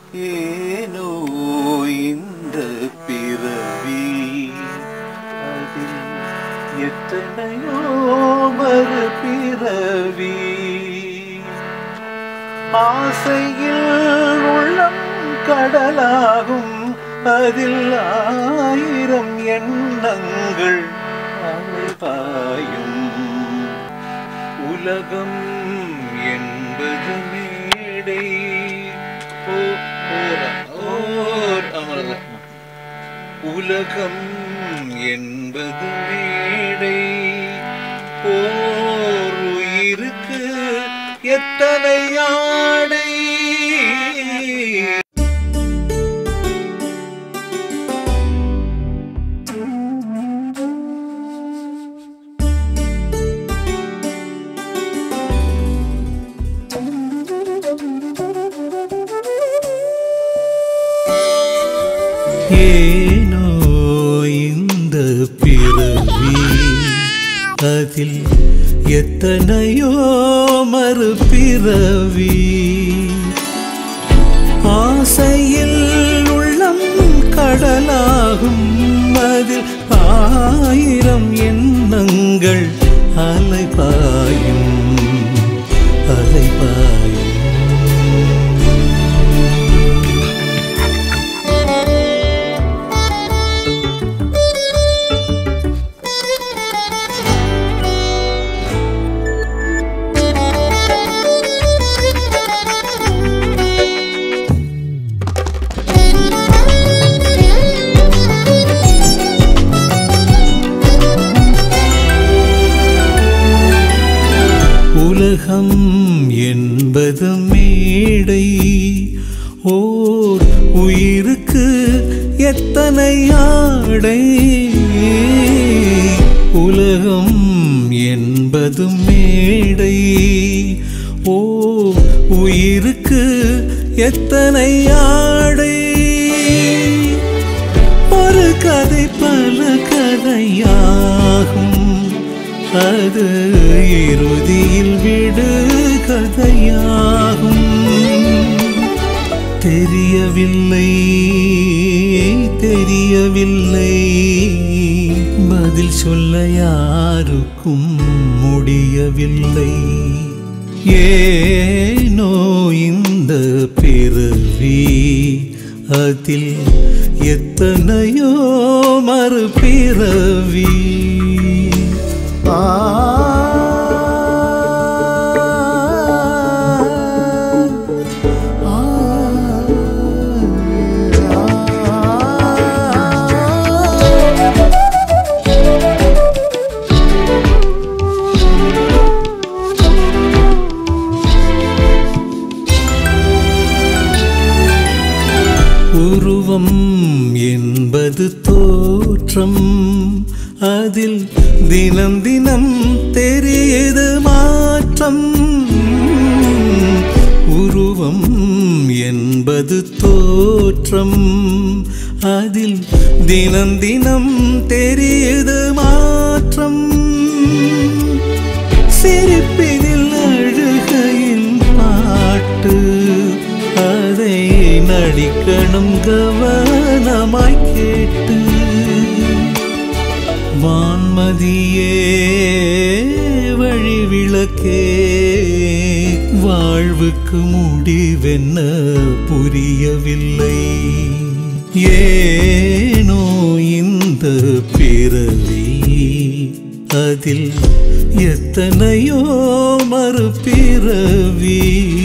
ஏனோ இந்த பிறவி அதில் எத்தனையோ மறு பிறவி ஆசையில் உள்ளம் கடலாகும் அதில் ஆயிரம் எண்ணங்கள் அலைபாயும் உலகம் என்பது மேடை ஓ ஓர் ஓர் அமரல உலகம் என்பது மேடை ஓர் உயிருக்கு எத்தனை ஆடை ஏனோ இந்த பிறவி அதில் எத்தனையோ மறு பிறவி ஆசையில் உள்ளம் கடலாகும் அதில் ஆயிரம் எண்ணங்கள் அலைபாயும் அலைபாயும் உலகம் என்பது மேடை ஓர் உயிருக்கு எத்தனை ஆடை உலகம் என்பது மேடை ஓ உயிருக்கு எத்தனை ஆடை ஒரு கதை பல கதையாகும் அது இறுதியில் விடு கதையாகும் தெரியவில்லை தெரியவில்லை பதில் சொல்ல யாருக்கும் முடியவில்லை ஏனோ இந்த பிறவி அதில் எத்தனையோ மறு பிறவி உருவம் என்பது தோற்றம் அதில் தினம் தினம் தெரியுது மாற்றம் உருவம் என்பது தோற்றம் அதில் தினம் தினம் தெரியுது மாற்றம் சிரிப்பினில் அழுகையில் பாட்டு அதை நடிக்கணும் கவனமாய் கேட்டு வான்மதியே வழிவிளக்கே வாழ்வுக்கு முடிவென்ன புரியவில்லை ஏனோ இந்த பிறவி அதில் எத்தனையோ மறு பிறவி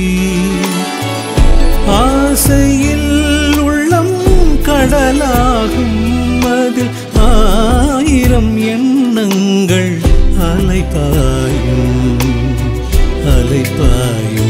ஆசையில் உள்ளம் கடலாகும் அதில் ஆயிரம் எண்ணங்கள் அலைபாயும் அலைபாயும்